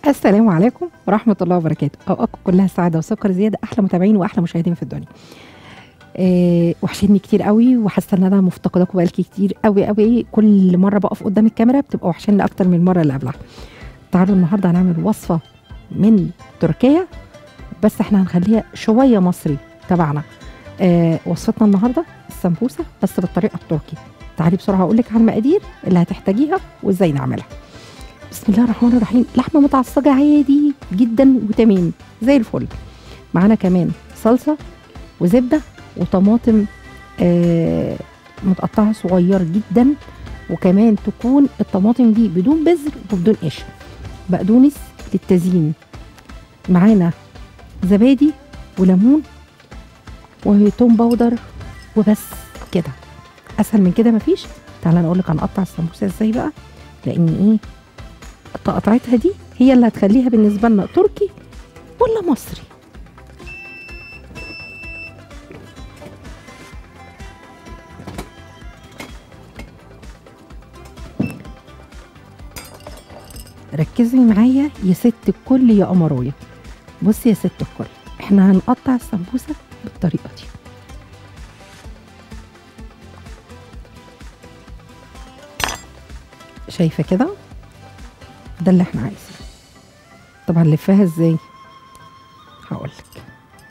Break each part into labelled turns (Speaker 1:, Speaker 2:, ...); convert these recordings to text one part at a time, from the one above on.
Speaker 1: السلام عليكم ورحمة الله وبركاته أوقاتكم كلها سعادة وسكر زيادة أحلى متابعين وأحلى مشاهدين في الدنيا إيه وحشتني كتير قوي وحاسة إن أنا مفتقداكم بقالي كتير قوي قوي كل مرة بقف قدام الكاميرا بتبقى وحشاني أكتر من المرة اللي قبلها تعالوا النهاردة هنعمل وصفة من تركيا بس احنا هنخليها شوية مصري تبعنا آه وصفتنا النهاردة السمبوسة بس بالطريقة التركي تعالي بسرعة أقول لك على المقادير اللي هتحتاجيها وإزاي نعملها بسم الله الرحمن الرحيم لحمه متعصجه عادي جدا وتمام زي الفل معانا كمان صلصه وزبده وطماطم آه متقطعه صغير جدا وكمان تكون الطماطم دي بدون بذر وبدون قشر بقدونس للتزيين معانا زبادي وليمون وتوم باودر وبس كده اسهل من كده مفيش تعالى انا اقول لك هنقطع السمبوسه ازاي بقى لان ايه تقطعتها دي هي اللي هتخليها بالنسبه لنا تركي ولا مصري ركزي معايا يا ست الكل يا قمرايه بصي يا ست الكل احنا هنقطع السمبوسه بالطريقه دي شايفه كده ده اللي احنا عايزينه طب هنلفها ازاي هقول لك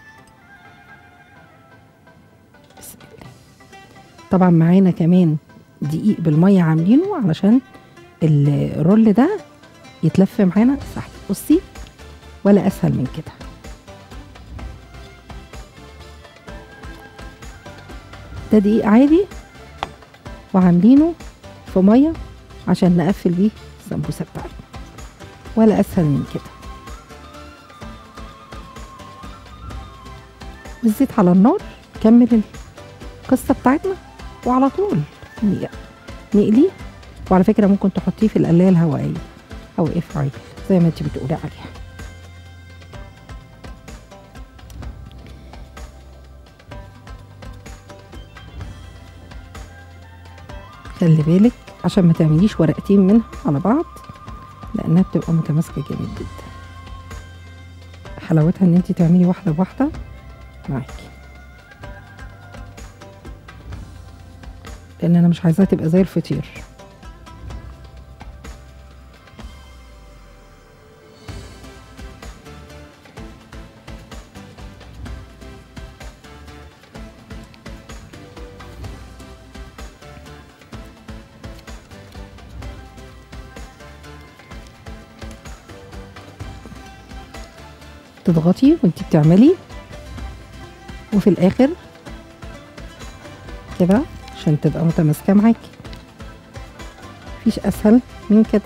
Speaker 1: بسم الله طبعا معانا كمان دقيق بالميه عاملينه علشان الرول ده يتلف معانا صح بصي ولا اسهل من كده ده دقيق عادي وعاملينه في ميه عشان نقفل بيه السمبوسه بتاعتنا ولا اسهل من كده الزيت على النار نكمل القصه بتاعتنا وعلى طول نقليه وعلى فكره ممكن تحطيه في القلايه الهوائيه او اف عيل زي ما انت بتقولي عليها خلي بالك عشان ما تعمليش ورقتين منها على بعض لانها بتبقى متماسكه جامد جدا حلاوتها ان انت تعملي واحده بواحده معاكي لان انا مش عايزاها تبقى زي الفطير تضغطي وانت بتعملي وفي الاخر كده عشان تبقى متماسكه معاكي مفيش اسهل من كده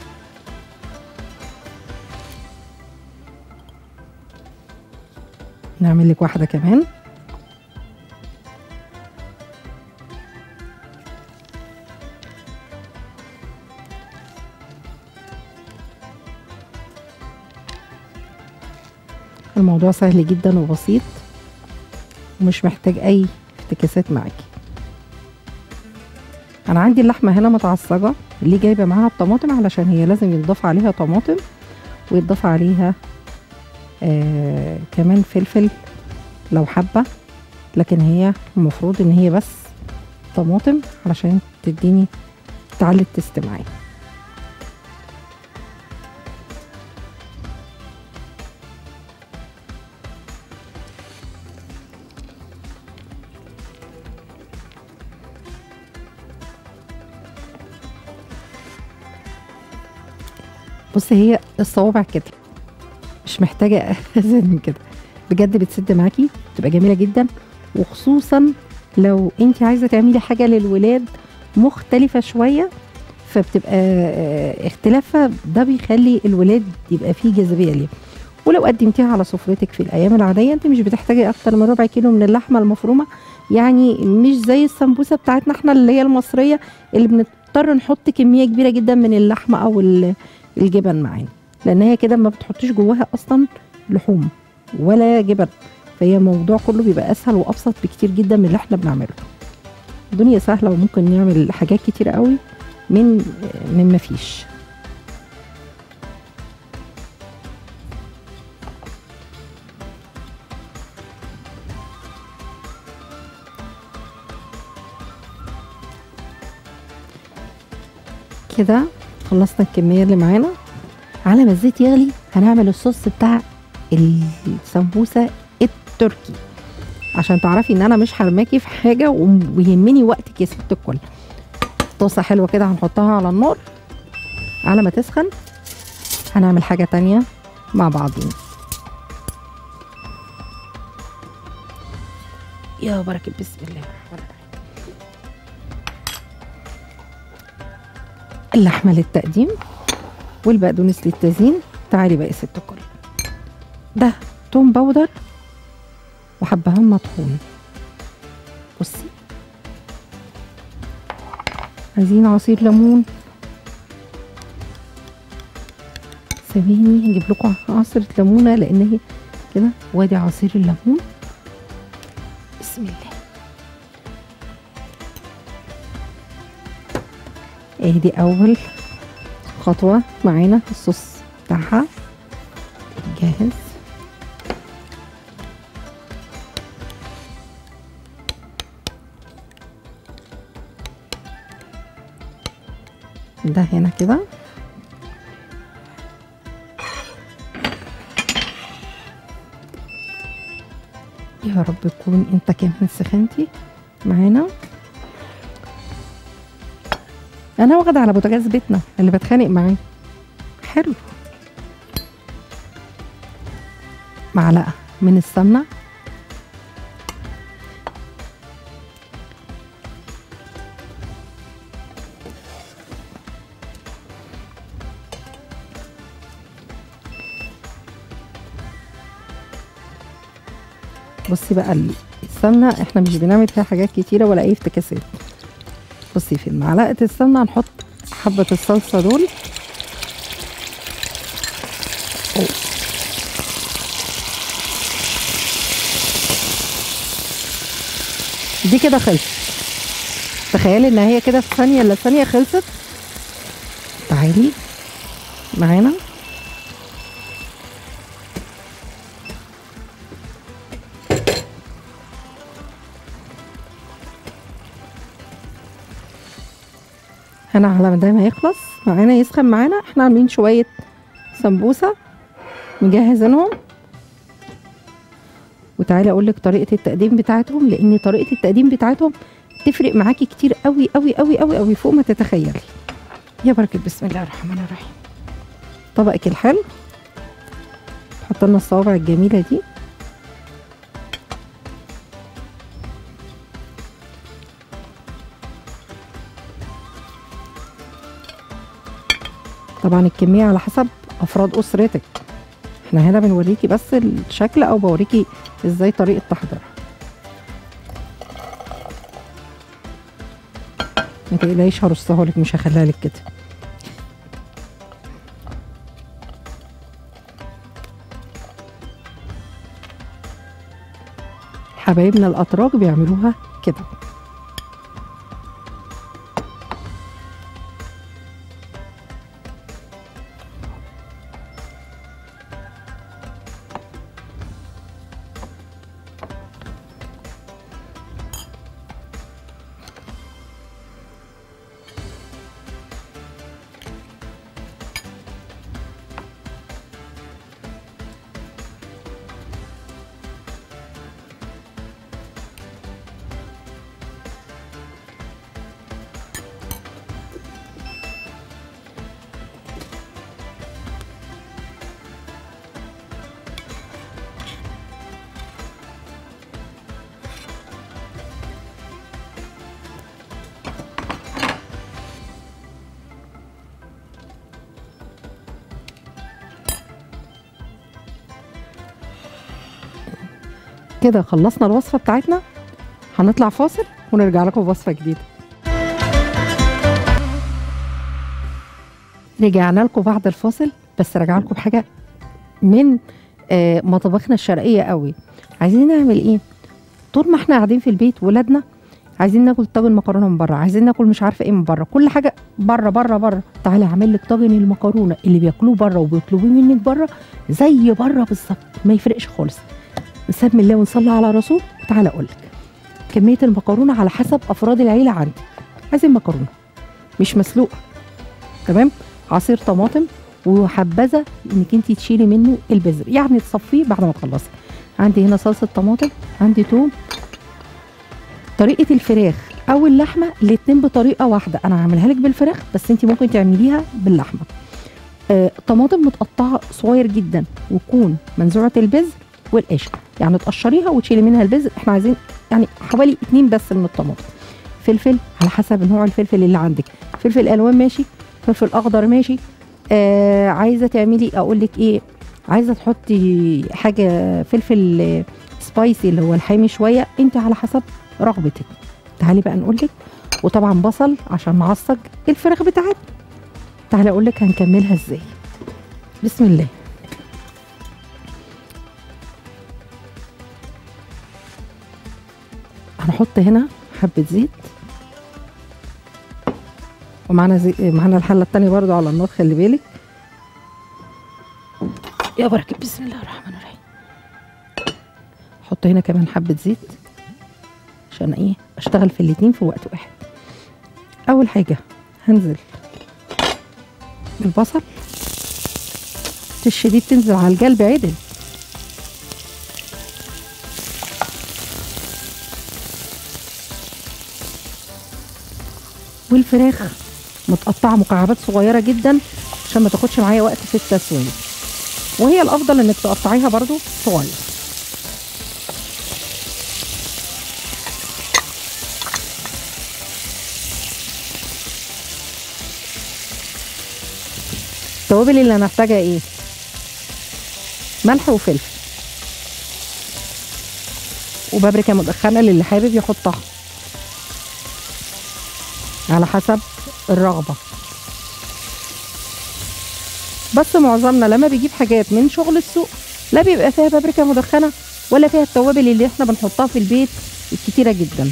Speaker 1: نعمل لك واحده كمان الموضوع سهل جدا وبسيط ومش محتاج اي افتكاسات معاكي انا عندي اللحمه هنا متعصجه اللي جايبه معاها الطماطم علشان هي لازم يتضاف عليها طماطم ويتضاف عليها آه كمان فلفل لو حابه لكن هي المفروض ان هي بس طماطم علشان تديني تعلي التست معايا بصي هي الصوابع كده مش محتاجه ازيد من كده بجد بتسد معاكي بتبقى جميله جدا وخصوصا لو انت عايزه تعملي حاجه للولاد مختلفه شويه فبتبقى اختلافها ده بيخلي الولاد يبقى فيه جاذبيه ليه ولو قدمتيها على سفرتك في الايام العاديه انت مش بتحتاجي اكتر من ربع كيلو من اللحمه المفرومه يعني مش زي السمبوسه بتاعتنا احنا اللي هي المصريه اللي بنضطر نحط كميه كبيره جدا من اللحمه او الجبن معانا لان هي كده ما بتحطيش جواها اصلا لحوم ولا جبن فهي الموضوع كله بيبقى اسهل وابسط بكتير جدا من اللي احنا بنعمله الدنيا سهله وممكن نعمل حاجات كتير قوي من من ما فيش كده خلصنا الكميه اللي معانا على ما الزيت يغلي هنعمل الصوص بتاع السمبوسه التركي عشان تعرفي ان انا مش هرماكي في حاجه ويهمني وقتك يا ست الكل طاسه حلوه كده هنحطها على النار على ما تسخن هنعمل حاجه تانية مع بعضين يا بركة بسم الله الرحمن الرحيم اللحمة للتقديم والبقدونس للتزيين تعالي بقى يا ست الكل ده توم باودر وحبهان مطحون بصي عايزين عصير ليمون سيبيني هجيب لكم عصرة ليمونة لأن هي كده وادي عصير الليمون بسم الله اهي دي أول خطوة معانا الصوص بتاعها جاهز ده هنا كده يا رب تكون انت كمان سخنتي معانا انا واخده على بوتاجاز بيتنا اللي بتخانق معاه حلو معلقه من السمنه بصي بقى السمنه احنا مش بنعمل فيها حاجات كتيره ولا اي افتكاسات بصي في معلقه السمنه هنحط حبه الصلصه دول أوه. دي كده خلصت تخيلي ان هي كده في ثانيه الا ثانيه خلصت تعالي معانا هنا على ما ده ما يخلص معانا يسخن معانا احنا عاملين شويه سمبوسه مجهزينهم وتعالي اقول لك طريقه التقديم بتاعتهم لان طريقه التقديم بتاعتهم تفرق معاكي كتير قوي قوي قوي قوي قوي فوق ما تتخيلي يا بركه بسم الله الرحمن الرحيم طبقك الحلو حط لنا الصوابع الجميله دي طبعا الكميه على حسب افراد اسرتك احنا هنا بنوريكي بس الشكل او بوريكي ازاي طريقه تحضيرها ما تقلقيش هرصها لك مش هخليها لك كده حبايبنا الاتراك بيعملوها كده كده خلصنا الوصفه بتاعتنا هنطلع فاصل ونرجع لكم بوصفه جديده رجعنا لكم بعد الفاصل بس راجع لكم بحاجه من آه مطابخنا الشرقيه قوي عايزين نعمل ايه طول ما احنا قاعدين في البيت ولادنا عايزين ناكل طاجن مكرونه من بره عايزين ناكل مش عارفه ايه من بره كل حاجه بره بره بره تعالي اعمل لك طاجن المكرونه اللي بياكلوه بره وبيطلبوه منك بره زي بره بالظبط ما يفرقش خالص نسمي الله ونصلي على رسول وتعالى اقول لك كميه المكرونه على حسب افراد العيله عندي عايزين مكرونه مش مسلوقه تمام عصير طماطم وحبذا انك انت تشيلي منه البذر يعني تصفيه بعد ما تخلصي عندي هنا صلصه طماطم عندي توم طريقه الفراخ او اللحمه الاتنين بطريقه واحده انا هعملها لك بالفراخ بس انت ممكن تعمليها باللحمه آه طماطم متقطعه صغير جدا وتكون منزوعه البذر والقشر يعني تقشريها وتشيلي منها البذر احنا عايزين يعني حوالي اتنين بس من الطماطم فلفل على حسب نوع الفلفل اللي عندك فلفل الوان ماشي فلفل اخضر ماشي آه عايزه تعملي اقول لك ايه عايزه تحطي حاجه فلفل آه، سبايسي اللي هو الحامي شويه انت على حسب رغبتك تعالي بقى نقول لك وطبعا بصل عشان نعصج الفراخ بتاعتنا تعالي اقول لك هنكملها ازاي بسم الله هنحط هنا حبه زيت ومعانا زي... معانا الحله التانية برضو على النار خلي بالك يا بركة بسم الله الرحمن الرحيم حط هنا كمان حبة زيت عشان ايه اشتغل في الاتنين في وقت واحد اول حاجة هنزل بالبصل الشديد تنزل على الجلب عدل والفراخ متقطعه مكعبات صغيره جدا عشان ما تاخدش معايا وقت في التسويه وهي الافضل انك تقطعيها برضو صغير التوابل اللي هنحتاجها ايه ملح وفلفل وبابريكا مدخنه للي حابب يحطها على حسب الرغبه بس معظمنا لما بيجيب حاجات من شغل السوق لا بيبقى فيها بابريكا مدخنه ولا فيها التوابل اللي احنا بنحطها في البيت الكتيره جدا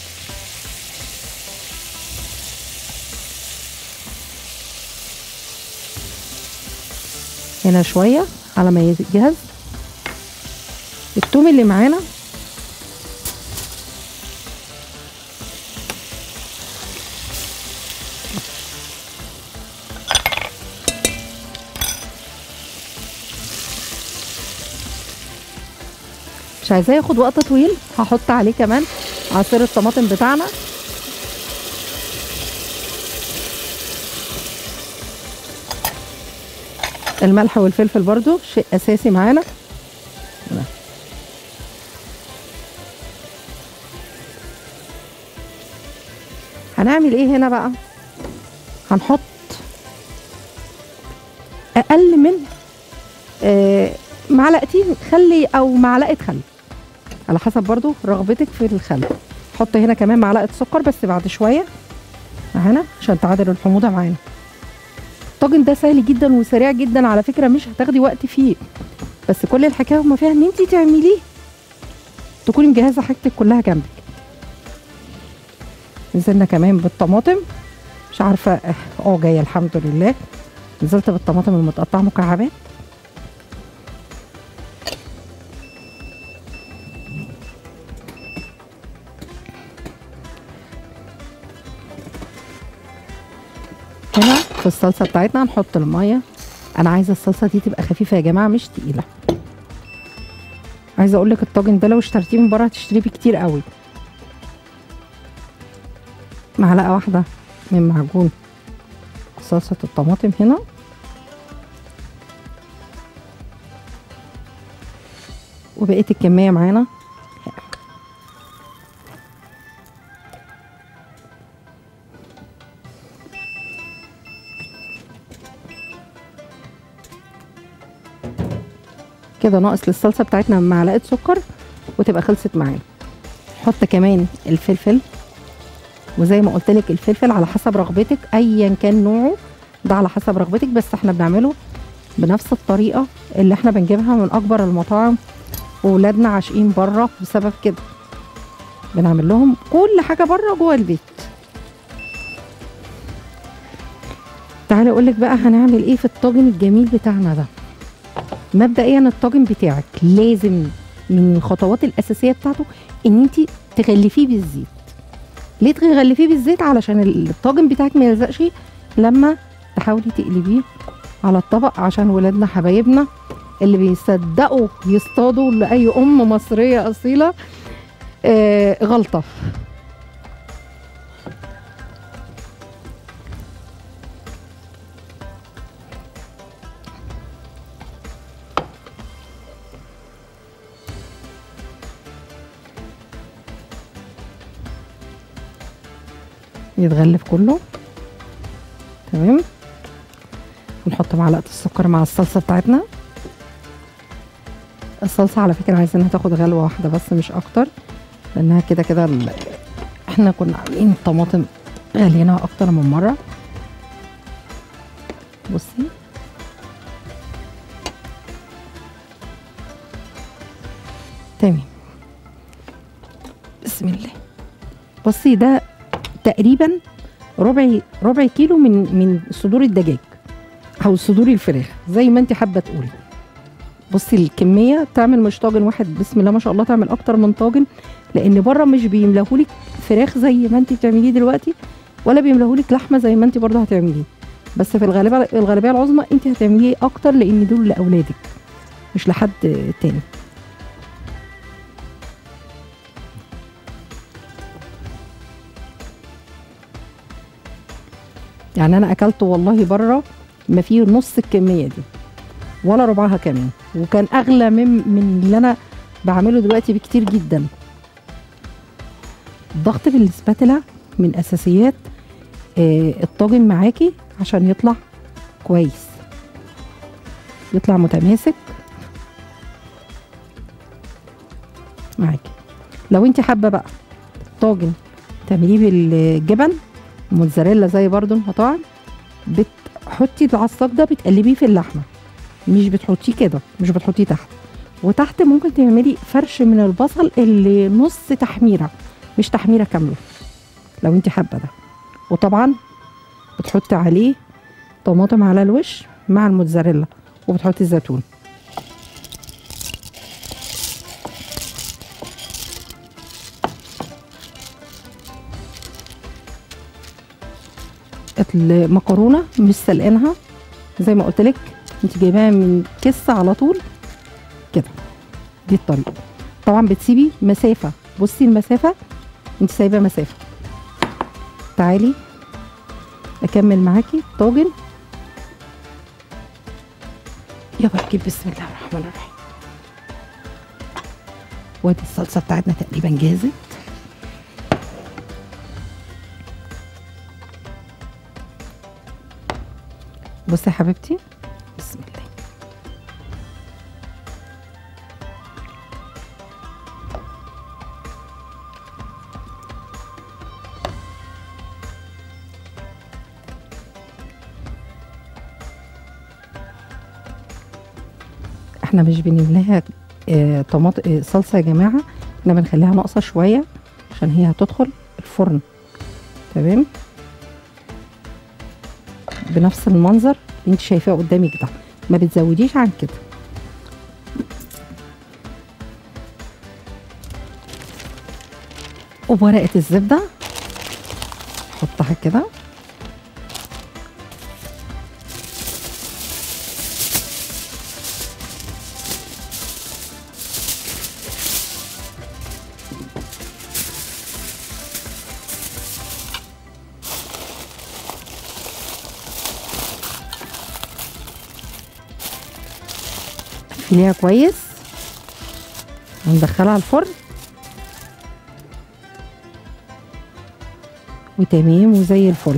Speaker 1: هنا شويه على ما يجهز التوم اللي معانا مش عايزاه ياخد وقت طويل هحط عليه كمان عصير الطماطم بتاعنا الملح والفلفل برضو شيء اساسي معانا هنعمل ايه هنا بقى هنحط اقل من آه معلقتين خلي او معلقه خل على حسب برضو رغبتك في الخل حط هنا كمان معلقه سكر بس بعد شويه هنا عشان تعادل الحموضه معانا الطاجن ده سهل جدا وسريع جدا على فكره مش هتاخدي وقت فيه بس كل الحكايه وما فيها ان انت تعمليه تكوني مجهزه حاجتك كلها جنبك نزلنا كمان بالطماطم مش عارفه اه جايه الحمد لله نزلت بالطماطم المتقطعه مكعبات هنا في الصلصه بتاعتنا هنحط الميه انا عايزه الصلصه دي تبقى خفيفه يا جماعه مش تقيله عايزه اقول لك الطاجن ده لو اشتريتيه من بره هتشتريه بكتير قوي معلقه واحده من معجون صلصه الطماطم هنا وبقيه الكميه معانا كده ناقص للصلصه بتاعتنا معلقه سكر وتبقى خلصت معانا حط كمان الفلفل وزي ما قلت لك الفلفل على حسب رغبتك ايا كان نوعه ده على حسب رغبتك بس احنا بنعمله بنفس الطريقه اللي احنا بنجيبها من اكبر المطاعم وولادنا عاشقين بره بسبب كده بنعمل لهم كل حاجه بره جوه البيت تعالي اقول لك بقى هنعمل ايه في الطاجن الجميل بتاعنا ده مبدئيا الطاجن بتاعك لازم من الخطوات الاساسيه بتاعته ان انت تغلفيه بالزيت ليه تغلفيه بالزيت علشان الطاجن بتاعك ما يلزقش لما تحاولي تقلبيه على الطبق عشان ولادنا حبايبنا اللي بيصدقوا يصطادوا لاي ام مصريه اصيله آه غلطه يتغلف كله تمام ونحط معلقه السكر مع الصلصه بتاعتنا الصلصه على فكره عايزينها تاخد غلوه واحده بس مش اكتر لانها كده كده ال- احنا كنا عاملين الطماطم غاليينها اكتر من مره بصي تمام بسم الله بصي ده تقريبا ربع ربع كيلو من من صدور الدجاج او صدور الفراخ زي ما انت حابه تقولي بصي الكميه تعمل مش طاجن واحد بسم الله ما شاء الله تعمل اكتر من طاجن لان بره مش بيملاهولك فراخ زي ما انت بتعمليه دلوقتي ولا بيملاهولك لحمه زي ما انت برضه هتعمليه بس في الغالبيه الغالبيه العظمى انت هتعمليه اكتر لان دول لاولادك مش لحد تاني يعني انا اكلت والله بره ما فيه نص الكميه دي ولا ربعها كمان وكان اغلى من من اللي انا بعمله دلوقتي بكتير جدا الضغط بالسباتلا من اساسيات آه، الطاجن معاكي عشان يطلع كويس يطلع متماسك معاكي لو انت حابه بقى الطاجن تعمليه بالجبن موتزاريلا زي برضو المطاعم بتحطي العصاج ده بتقلبيه في اللحمه مش بتحطيه كده مش بتحطيه تحت وتحت ممكن تعملي فرش من البصل اللي نص تحميره مش تحميره كامله لو انت حابه ده وطبعا بتحطي عليه طماطم على الوش مع الموتزاريلا وبتحطي الزيتون المكرونه مش سلقانها زي ما قلت لك انت جايباها من كيس على طول كده دي الطريقه طبعا بتسيبي مسافه بصي المسافه انت سايبه مسافه تعالي اكمل معاكي طاجن يلا نجيب بسم الله الرحمن الرحيم وادي الصلصه بتاعتنا تقريبا جاهزه بصي يا حبيبتي بسم الله احنا مش بنملاها آه، طماط آه، صلصه يا جماعه احنا بنخليها ناقصه شويه عشان هي هتدخل الفرن تمام بنفس المنظر اللي انت شايفاه قدامك ده ما بتزوديش عن كده وبورقه الزبده حطها كده تقفليها كويس وندخلها الفرن وتمام وزي الفل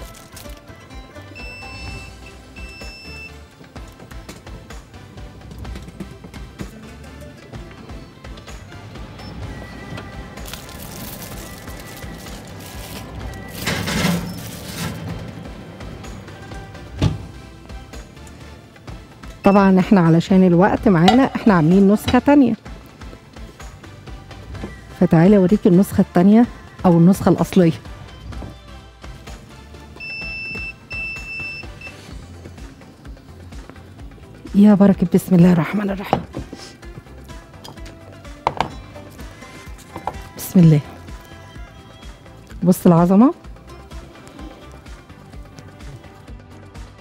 Speaker 1: طبعا احنا علشان الوقت معانا احنا عاملين نسخة تانية فتعالي اوريك النسخة التانية او النسخة الاصلية يا بركة بسم الله الرحمن الرحيم بسم الله بص العظمة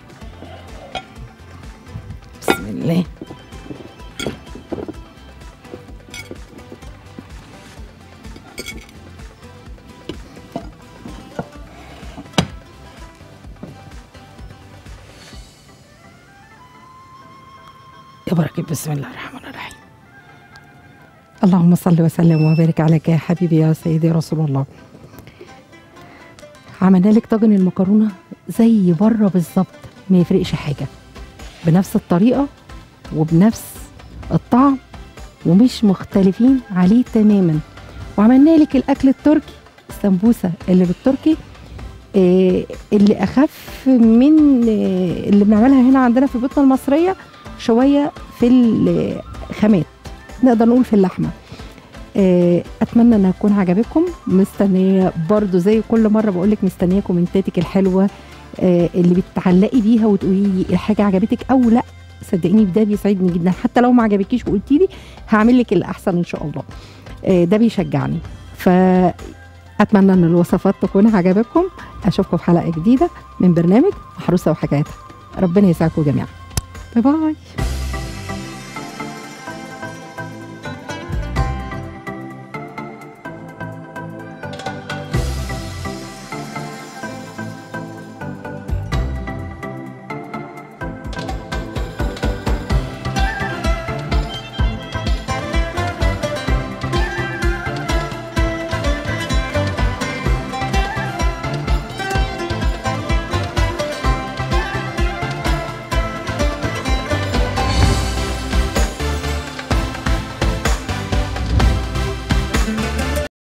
Speaker 1: يا بركة بسم الله الرحمن الرحيم اللهم صل وسلم وبارك عليك يا حبيبي يا سيدي رسول الله عملنا لك طاجن المكرونه زي بره بالظبط ما يفرقش حاجه بنفس الطريقه وبنفس الطعم ومش مختلفين عليه تماما وعملنا لك الاكل التركي السمبوسه اللي بالتركي آه، اللي اخف من آه، اللي بنعملها هنا عندنا في بيوتنا المصريه شويه في الخامات نقدر نقول في اللحمه آه، اتمنى انها تكون عجبتكم مستنيه برضو زي كل مره بقول لك مستنيه كومنتاتك الحلوه آه، اللي بتعلقي بيها وتقولي لي الحاجه عجبتك او لا صدقيني ده بيسعدني جدا حتى لو ما عجبكيش وقلتي لي هعمل لك الاحسن ان شاء الله آه، ده بيشجعني فاتمنى ان الوصفات تكون عجبتكم اشوفكم في حلقه جديده من برنامج محروسه وحكاياتها ربنا يسعدكم جميعا باي باي